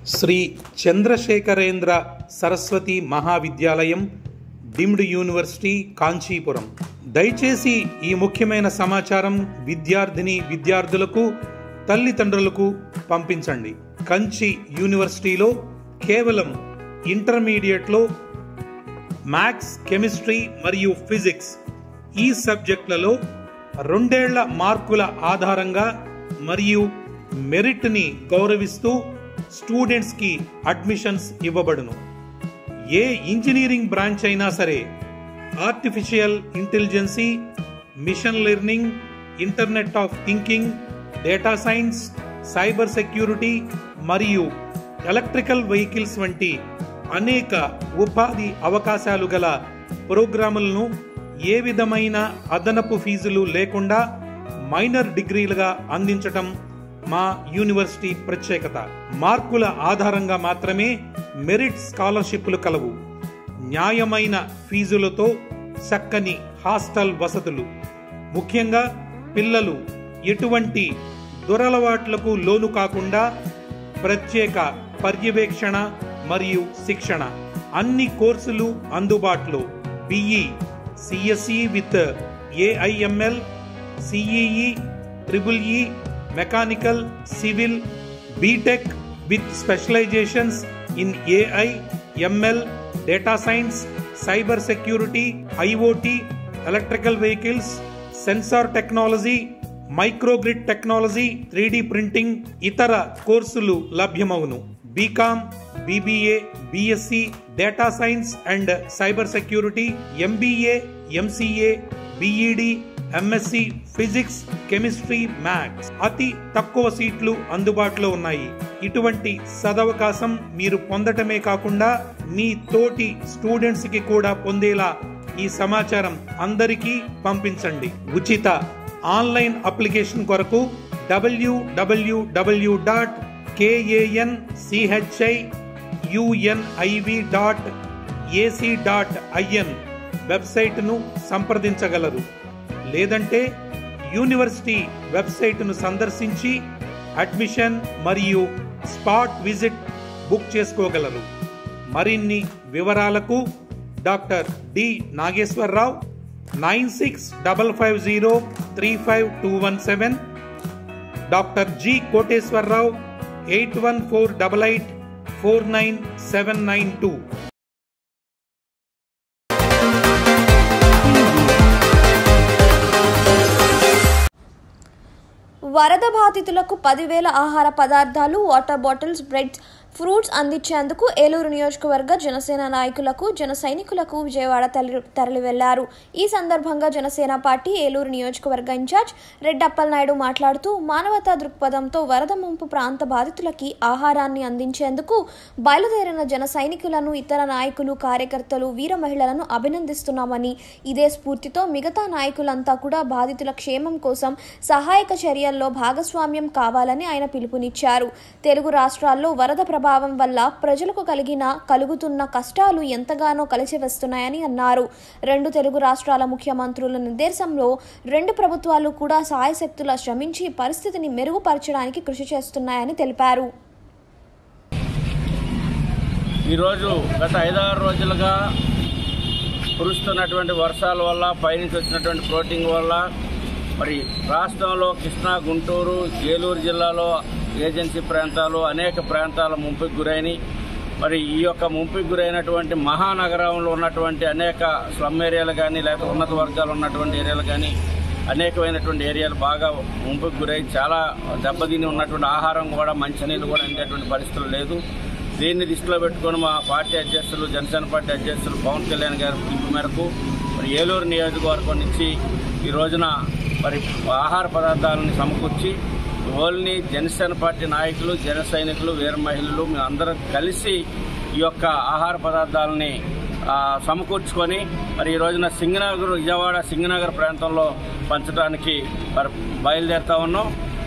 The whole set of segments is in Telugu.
శ్రీ చంద్రశేఖరేంద్ర సరస్వతి మహావిద్యాలయం డిమ్డ్ యూనివర్సిటీ కాంచీపురం దయచేసి ఈ ముఖ్యమైన సమాచారం విద్యార్థిని విద్యార్థులకు తల్లిదండ్రులకు పంపించండి కంచి యూనివర్సిటీలో కేవలం ఇంటర్మీడియట్లో మ్యాథ్స్ కెమిస్ట్రీ మరియు ఫిజిక్స్ ఈ సబ్జెక్టులలో రెండేళ్ల మార్కుల ఆధారంగా మరియు మెరిట్ని గౌరవిస్తూ స్టూడెంట్స్కి అడ్మిషన్స్ ఇవ్వబడును ఏ ఇంజనీరింగ్ బ్రాంచ్ అయినా సరే artificial intelligence machine learning internet of things data science cyber security మరియు ఎలక్ట్రికల్ వెహికల్స్ వంటి అనేక ఉపాధి అవకాశాలు గల ప్రోగ్రాములను ఏ విధమైన అదనపు ఫీజులు లేకుండా మైనర్ డిగ్రీలుగా అందించటం మా యూనివర్సిటీ ప్రత్యేకత మార్కుల ఆధారంగా మాత్రమే మెరిట్ స్కాలర్షిప్లు కలవు న్యాయమైన ఫీజులతో చక్కని హాస్టల్ వసతులు ముఖ్యంగా పిల్లలు ఎటువంటి దురలవాట్లకు లోను కాకుండా ప్రత్యేక పర్యవేక్షణ మరియు శిక్షణ అన్ని కోర్సులు అందుబాటులో BE CSE with AIML CEE triple E mechanical civil BTech with specialisations in AI ML data science cyber security IoT electrical vehicles sensor technology microgrid technology three printing ఇతర కోర్సులు లభ్యమవును BCom BBA BSc data science and cyber security MBA MCA BEd MSc physics chemistry maths అతి తక్కువ సీట్లు అందుబాటులో ఉన్నాయి ఇటువంటి సదవకాశం మీరు పొందటమే కాకుండా మీ తోటి స్టూడెంట్స్ కి కూడా పొందేలా ఈ సమాచారం అందరికీ పంపించండి ఉచిత ఆన్లైన్ అప్లికేషన్ కొరకు WWW dot KAN CHI UNIV dot AC dot IN వెబ్సైట్ను సంప్రదించగలరు లేదంటే యూనివర్సిటీ వెబ్సైట్ను సందర్శించి అడ్మిషన్ మరియు స్పాట్ విజిట్ బుక్ చేసుకోగలరు మరిన్ని వివరాలకు doctor D Nageswararao nine six double five zero three five two one seven doctor G Koteswararao eight one four double eight four nine seven nine two వరద బాధితులకు పదివేల ఆహార పదార్థాలు వాటర్ బాటిల్స్ బ్రెడ్స్ ఫ్రూట్స్ అందించేందుకు ఏలూరు నియోజకవర్గ జనసేన నాయకులకు జన సైనికులకు విజయవాడ తరలి తరలి వెళ్లారు ఈ సందర్భంగా జనసేన పార్టీ ఏలూరు నియోజకవర్గ ఇన్ఛార్జ్ రెడ్డప్పల్ నాయుడు మాట్లాడుతూ మానవతా దృక్పథంతో వరద ముంపు ప్రాంత బాధితులకి ఆహారాన్ని అందించేందుకు బయలుదేరిన జన సైనికులను ఇతర నాయకులు కార్యకర్తలు వీర మహిళలను అభినందిస్తున్నామని ఇదే స్ఫూర్తితో మిగతా నాయకులంతా కూడా బాధితుల క్షేమం కోసం సహాయక చర్యల్లో భాగస్వామ్యం కావాలని ఆయన పిలుపునిచ్చారు తెలుగు రాష్ట్రాల్లో వరద ప్రభావం వల్ల ప్రజలకు కలిగిన కలుగుతున్న కష్టాలు ఎంతగానో కలిసివస్తున్నాయని అన్నారు రెండు తెలుగు రాష్ట్రాల ముఖ్యమంత్రుల నిర్దేశంలో రెండు ప్రభుత్వాలు కూడా సాయశక్తుల శ్రమించి పరిస్థితిని మెరుగుపరచడానికి కృషి చేస్తున్నాయని తెలిపారు ఈరోజు గత ఐదారు రోజులుగా కురుస్తున్నటువంటి వర్షాల వల్ల పైనుంచి వచ్చినటువంటి ఫ్లోటింగ్ వల్ల మరి రాష్ట్రంలో కృష్ణా గుంటూరు ఏలూరు జిల్లాలో ఏజెన్సీ ప్రాంతాలు అనేక ప్రాంతాల ముంపుకు గురైనవి మరి ఈ యొక్క ముంపుకు గురైనటువంటి మహానగరంలో ఉన్నటువంటి అనేక స్లమ్ ఏరియాలు కానీ లేకపోతే ఉన్నత వర్గాలు ఉన్నటువంటి ఏరియాలు కానీ అనేకమైనటువంటి ఏరియాలు బాగా ముంపుకు గురై చాలా దెబ్బతిని ఉన్నటువంటి ఆహారం కూడా మంచినీళ్ళు కూడా అందేటువంటి పరిస్థితులు లేదు దీన్ని దృష్టిలో పెట్టుకొని మా పార్టీ అధ్యక్షులు జనసేన పార్టీ అధ్యక్షులు పవన్ కళ్యాణ్ గారి పిలుపు మేరకు మరి ఏలూరు నియోజకవర్గం నుంచి ఈ రోజున మరి ఆహార పదార్థాలను సమకూర్చి ఓన్లీ జనసేన పార్టీ నాయకులు జన సైనికులు వీర మహిళలు మేమందరం కలిసి ఈ యొక్క ఆహార పదార్థాలని ఆ, సమకూర్చుకొని మరి ఈ రోజున సింగనగర్ విజయవాడ సింగనగర్ ప్రాంతంలో పంచడానికి మరి బయలుదేరుతా ఉన్నాం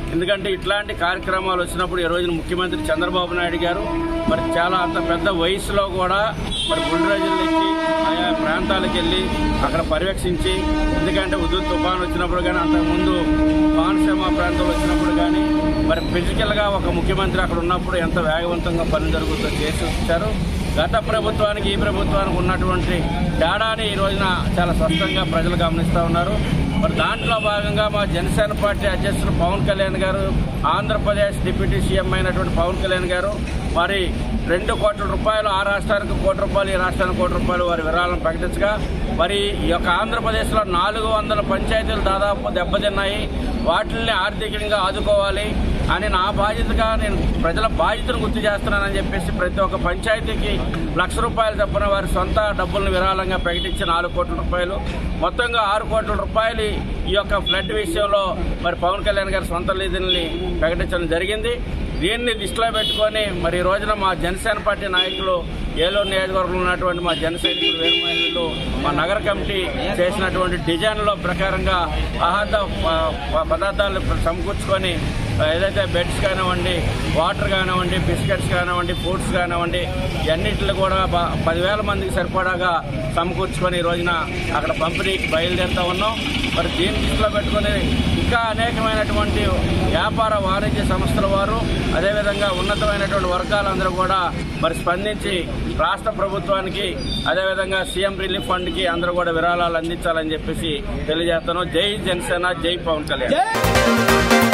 ఎందుకంటే ఇట్లాంటి కార్యక్రమాలు వచ్చినప్పుడు ఈ రోజున ముఖ్యమంత్రి చంద్రబాబు నాయుడు గారు మరి చాలా అంత పెద్ద వయసులో కూడా మరి బుల్డోజర్లు ఎక్కి ఆయా ప్రాంతాలకు వెళ్ళి అక్కడ పర్యవేక్షించి ఎందుకంటే ఉదు తుఫాన్ వచ్చినప్పుడు కానీ అంతకుముందు కోనసీమ ప్రాంతంలో వచ్చినప్పుడు కానీ మరి ఫిజికల్గా ఒక ముఖ్యమంత్రి అక్కడ ఉన్నప్పుడు ఎంత వేగవంతంగా పని జరుగుతుందో చేసి వచ్చారు గత ప్రభుత్వానికి ఈ ప్రభుత్వానికి ఉన్నటువంటి తేడాని ఈ రోజున చాలా స్పష్టంగా ప్రజలు గమనిస్తూ ఉన్నారు మరి దాంట్లో భాగంగా మా జనసేన పార్టీ అధ్యక్షులు పవన్ కళ్యాణ్ గారు ఆంధ్రప్రదేశ్ డిప్యూటీ సీఎం అయినటువంటి పవన్ కళ్యాణ్ గారు మరి రెండు కోట్ల రూపాయలు ఆ రాష్ట్రానికి కోటి రూపాయలు ఈ రాష్ట్రానికి కోటి రూపాయలు వారి విరాళం ప్రకటించగా మరి ఈ యొక్క ఆంధ్రప్రదేశ్లో నాలుగు వందల పంచాయతీలు దాదాపు దెబ్బతిన్నాయి వాటిని ఆర్థికంగా ఆదుకోవాలి అని నా బాధ్యతగా నేను ప్రజల బాధ్యతను గుర్తు చేస్తున్నానని చెప్పేసి ప్రతి ఒక్క పంచాయతీకి లక్ష రూపాయలు తప్పున వారి సొంత డబ్బులను విరాళంగా ప్రకటించి నాలుగు కోట్ల రూపాయలు మొత్తంగా ఆరు కోట్ల రూపాయలు ఈ యొక్క ఫ్లడ్ విషయంలో మరి పవన్ కళ్యాణ్ గారి సొంత నిధుల్ని ప్రకటించడం జరిగింది దీన్ని దృష్టిలో పెట్టుకొని మరి ఈ రోజున మా జనసేన పార్టీ నాయకులు ఏలూరు నియోజకవర్గంలో ఉన్నటువంటి మా జన సైనికులు వేరు మహిళలు మా నగర కమిటీ చేసినటువంటి డిజైన్ల ప్రకారంగా ఆహార ప- ప- పదార్థాలు సమకూర్చుకొని ఏదైతే బెడ్స్ కానివ్వండి వాటర్ కానివ్వండి బిస్కెట్స్ కానివ్వండి ఫుడ్స్ కానివ్వండి ఇవన్నిటిని కూడా బ- పదివేల మందికి సరిపడాగా సమకూర్చుకొని ఈ రోజున అక్కడ పంపిణీకి బయలుదేరుతా ఉన్నాం మరి దీన్ని దృష్టిలో పెట్టుకొని ఇంకా అనేకమైనటువంటి వ్యాపార వాణిజ్య సంస్థల వారు అదేవిధంగా ఉన్నతమైనటువంటి వర్గాలందరూ కూడా మరి స్పందించి రాష్ట్ర ప్రభుత్వానికి అదేవిధంగా సీఎం రిలీఫ్ ఫండ్కి అందరూ కూడా విరాళాలు అందించాలని చెప్పేసి తెలియజేస్తాను జై జనసేన జై పవన్ కళ్యాణ్